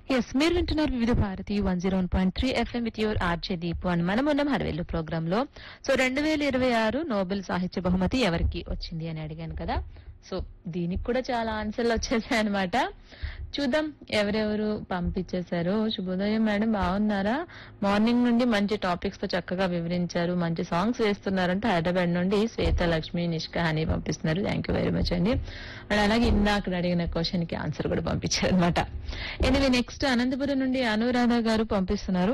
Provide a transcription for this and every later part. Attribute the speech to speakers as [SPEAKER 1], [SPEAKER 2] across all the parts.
[SPEAKER 1] yes మీరు వింటున్నారు Vividh Bharati one zero one point three FM with your RJ Deepu అని మనం ఉన్నాం హరవేలు ప్రోగ్రామ్ లో సో రెండు వేల ఇరవై ఆరు నోబెల్ సాహిత్య బహుమతి ఎవరికి వచ్చింది అని అడిగాను కదా సో దీనికి కూడా చాలా ఆన్సర్లు వచ్చేసాయి అనమాట చూద్దాం ఎవరెవరు పంపించేశారు శుభోదయం మేడం బాగున్నారా మార్నింగ్ నుండి మంచి టాపిక్స్ తో చక్కగా వివరించారు మంచి సాంగ్స్ వేస్తున్నారంటే హైదరాబాద్ నుండి శ్వేత లక్ష్మి నిష్క అని పంపిస్తున్నారు థ్యాంక్ యూ వెరీ మచ్ అండి అండ్ అలాగే ఇందాక అడిగిన క్వశ్చన్ కి ఆన్సర్ కూడా పంపించారు అనమాట ఎనివే నెక్స్ట్ అనంతపురం నుండి అనురాధ గారు పంపిస్తున్నారు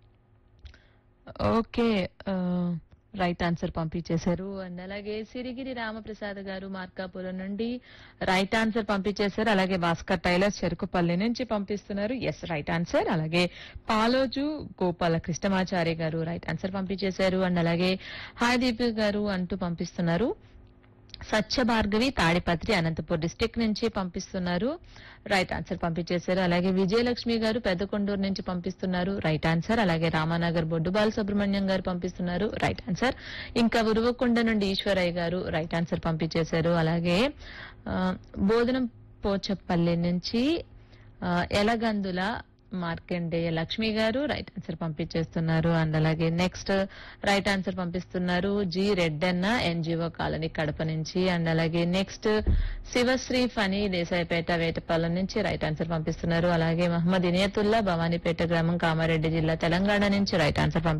[SPEAKER 1] ఓకే రైట్ ఆన్సర్ పంపించేశారు అండ్ అలాగే సిరిగిరి రామప్రసాద్ గారు మార్కాపురం నుండి రైట్ ఆన్సర్ పంపించేశారు అలాగే భాస్కర్ టైలర్ చెరుకుపల్లి నుంచి పంపిస్తున్నారు ఎస్ రైట్ ఆన్సర్ అలాగే పాలోజు గోపాల కృష్ణమాచారి గారు రైట్ ఆన్సర్ పంపించేశారు అండ్ అలాగే హాయ్ దీపిక గారు అంటూ పంపిస్తున్నారు సత్య భార్గవి తాడిపత్రి అనంతపూర్ డిస్టిక్ నుంచి పంపిస్తున్నారు రైట్ ఆన్సర్ పంపించేశారు అలాగే విజయలక్ష్మి గారు పెద్దకొండూరు నుంచి పంపిస్తున్నారు రైట్ ఆన్సర్ అలాగే రామానగర్ బొడ్డుబాల సుబ్రహ్మణ్యం గారు పంపిస్తున్నారు రైట్ ఆన్సర్ ఇంకా ఉరువకొండ నుండి ఈశ్వరయ్య గారు రైట్ ఆన్సర్ పంపించేశారు అలాగే ఆ, బోధనం పోచప్పల్లి నుంచి ఆ, ఎలగందుల మార్కండేయ లక్ష్మి గారు రైట్ ఆన్సర్ పంపించేస్తున్నారు అండ్ అలాగే నెక్స్ట్ రైట్ ఆన్సర్ పంపిస్తున్నారు G Reddanna NGO colony Kadapa నుంచి అండ్ అలాగే నెక్స్ట్ శివశ్రీ ఫనీ దేశాయిపేట వేటపాలెం నుంచి రైట్ ఆన్సర్ పంపిస్తున్నారు అలాగే మహమ్మద్ ఇనియతుల్లా భవానీపేట గ్రామం కామారెడ్డి జిల్లా తెలంగాణ నుంచి రైట్ ఆన్సర్ పంపి